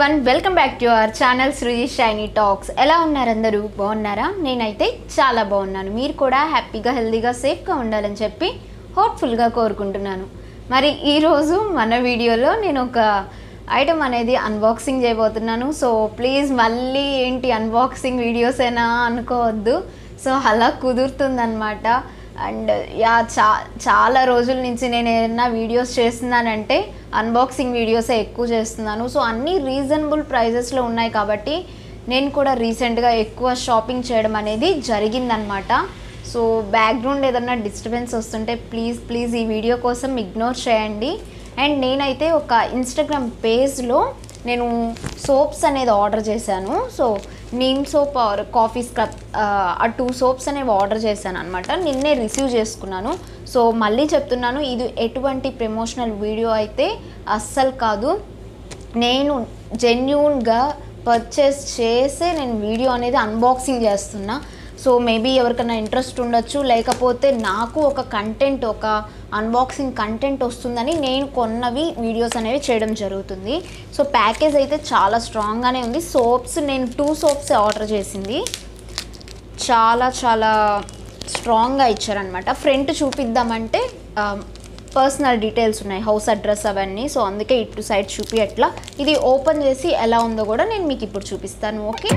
One welcome back to our channel Sruji Shiny talks ఎలా ఉన్నారు అందరూ బాగున్నారా నేనైతే చాలా బాగున్నాను మీరు కూడా హ్యాపీగా హెల్తీగా సేఫ్గా ఉండాలని చెప్పి హోప్ఫుల్గా కోరుకుంటున్నాను మరి ఈరోజు మన వీడియోలో నేను ఒక ఐటమ్ అనేది అన్బాక్సింగ్ చేయబోతున్నాను సో ప్లీజ్ మళ్ళీ ఏంటి అన్బాక్సింగ్ వీడియోసేనా అనుకోవద్దు సో అలా కుదురుతుందన్నమాట అండ్ యా చా చాలా రోజుల నుంచి నేను ఏదైనా వీడియోస్ చేస్తున్నానంటే అన్బాక్సింగ్ వీడియోసే ఎక్కువ చేస్తున్నాను సో అన్నీ రీజనబుల్ ప్రైజెస్లో ఉన్నాయి కాబట్టి నేను కూడా రీసెంట్గా ఎక్కువ షాపింగ్ చేయడం అనేది జరిగిందనమాట సో బ్యాక్గ్రౌండ్ ఏదన్నా డిస్టర్బెన్స్ వస్తుంటే ప్లీజ్ ప్లీజ్ ఈ వీడియో కోసం ఇగ్నోర్ చేయండి అండ్ నేనైతే ఒక ఇన్స్టాగ్రామ్ పేజ్లో నేను సోప్స్ అనేది ఆర్డర్ చేశాను so neem soap or coffee scrub ఆ టూ సోప్స్ అనేవి ఆర్డర్ చేశాను అనమాట నిన్నే రిసీవ్ చేసుకున్నాను సో మళ్ళీ చెప్తున్నాను ఇది ఎటువంటి ప్రమోషనల్ వీడియో అయితే అస్సలు కాదు నేను జెన్యున్గా పర్చేస్ చేసే నేను వీడియో అనేది అన్బాక్సింగ్ చేస్తున్నా సో మేబీ ఎవరికైనా ఇంట్రెస్ట్ ఉండొచ్చు లేకపోతే నాకు ఒక కంటెంట్ ఒక అన్బాక్సింగ్ కంటెంట్ వస్తుందని నేను కొన్నవి వీడియోస్ అనేవి చేయడం జరుగుతుంది సో ప్యాకేజ్ అయితే చాలా స్ట్రాంగ్గానే ఉంది సోప్స్ నేను టూ సోప్స్ ఆర్డర్ చేసింది చాలా చాలా స్ట్రాంగ్గా ఇచ్చారనమాట ఫ్రంట్ చూపిద్దామంటే పర్సనల్ డీటెయిల్స్ ఉన్నాయి హౌస్ అడ్రస్ అవన్నీ సో అందుకే ఇటు సైడ్ చూపి అట్లా ఇది ఓపెన్ చేసి ఎలా ఉందో కూడా నేను మీకు ఇప్పుడు చూపిస్తాను ఓకే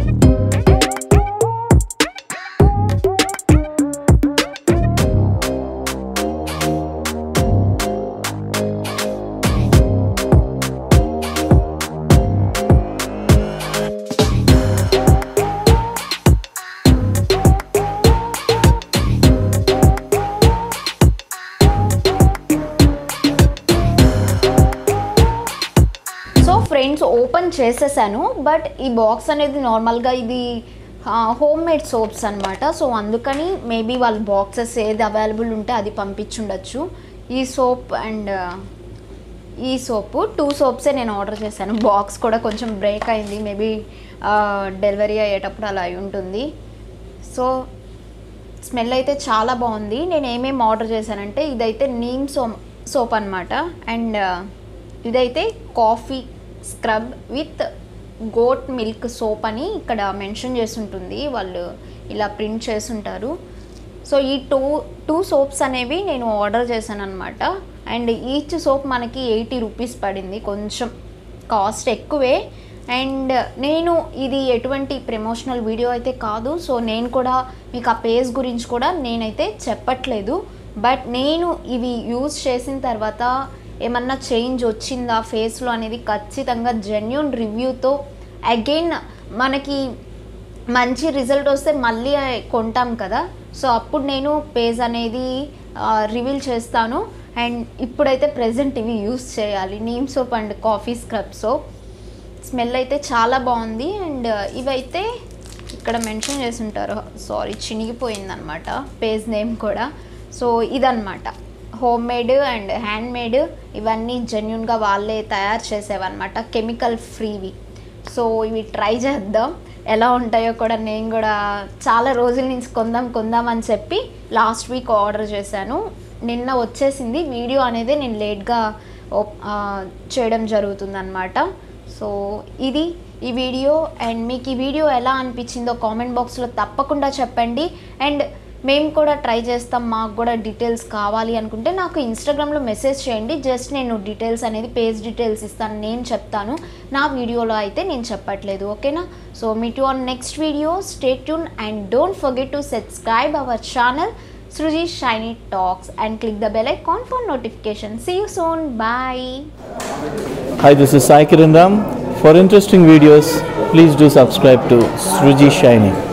సో ఫ్రెండ్స్ ఓపెన్ చేసేసాను బట్ ఈ బాక్స్ అనేది నార్మల్గా ఇది హోమ్ మేడ్ సోప్స్ అనమాట సో అందుకని మేబీ వాళ్ళ బాక్సెస్ ఏది అవైలబుల్ ఉంటే అది పంపించుండొచ్చు ఈ సోప్ అండ్ ఈ సోపు టూ సోప్సే నేను ఆర్డర్ చేశాను బాక్స్ కూడా కొంచెం బ్రేక్ అయింది మేబీ డెలివరీ అయ్యేటప్పుడు అలా అయి ఉంటుంది సో స్మెల్ అయితే చాలా బాగుంది నేను ఏమేమి ఆర్డర్ చేశానంటే ఇదైతే నీమ్ సో సోప్ అనమాట అండ్ ఇదైతే coffee scrub with goat milk soap అని ఇక్కడ మెన్షన్ చేసి ఉంటుంది వాళ్ళు ఇలా ప్రింట్ చేసి ఉంటారు సో ఈ టూ టూ సోప్స్ అనేవి నేను ఆర్డర్ చేశాను అనమాట అండ్ ఈచ్ సోప్ మనకి ఎయిటీ రూపీస్ పడింది కొంచెం కాస్ట్ ఎక్కువే అండ్ నేను ఇది ఎటువంటి ప్రమోషనల్ వీడియో అయితే కాదు సో నేను కూడా మీకు ఆ పేజ్ గురించి కూడా నేనైతే చెప్పట్లేదు బట్ నేను ఇవి యూజ్ చేసిన తర్వాత ఏమన్నా చేంజ్ వచ్చిందా ఫేస్లో అనేది ఖచ్చితంగా జెన్యున్ రివ్యూతో అగైన్ మనకి మంచి రిజల్ట్ వస్తే మళ్ళీ కొంటాం కదా సో అప్పుడు నేను పేజ్ అనేది రివీల్ చేస్తాను అండ్ ఇప్పుడైతే ప్రజెంట్ ఇవి యూస్ చేయాలి neem soap and coffee scrub soap smell అయితే చాలా బాగుంది అండ్ ఇవైతే ఇక్కడ మెన్షన్ చేసి ఉంటారు సారీ చినిగిపోయిందనమాట పేజ్ నేమ్ కూడా సో ఇదన్నమాట home made and hand made ఇవన్నీ జెన్యున్గా వాళ్ళే తయారు చేసేవన్నమాట కెమికల్ ఫ్రీవి సో ఇవి ట్రై చేద్దాం ఎలా ఉంటాయో కూడా నేను కూడా చాలా రోజుల నుంచి కొందాం కొందాం అని చెప్పి లాస్ట్ వీక్ ఆర్డర్ చేశాను నిన్న వచ్చేసింది వీడియో అనేది నేను లేట్గా చేయడం జరుగుతుందన్నమాట సో ఇది ఈ వీడియో అండ్ మీకు ఈ వీడియో ఎలా అనిపించిందో కామెంట్ బాక్స్లో తప్పకుండా చెప్పండి అండ్ మేము కూడా ట్రై చేస్తాం మాకు కూడా డీటెయిల్స్ కావాలి అనుకుంటే నాకు ఇన్స్టాగ్రామ్లో మెసేజ్ చేయండి జస్ట్ నేను డీటెయిల్స్ అనేది పేజ్ డీటెయిల్స్ ఇస్తాను నేను చెప్తాను నా వీడియోలో అయితే నేను చెప్పట్లేదు ఓకేనా so meet you on next video stay tune and don't forget to subscribe our channel Sruji Shiny talks and click the bell icon for notification see you soon bye Hi, this is Sai Kiran Ram. For interesting videos, please do subscribe to Sruji Shiny.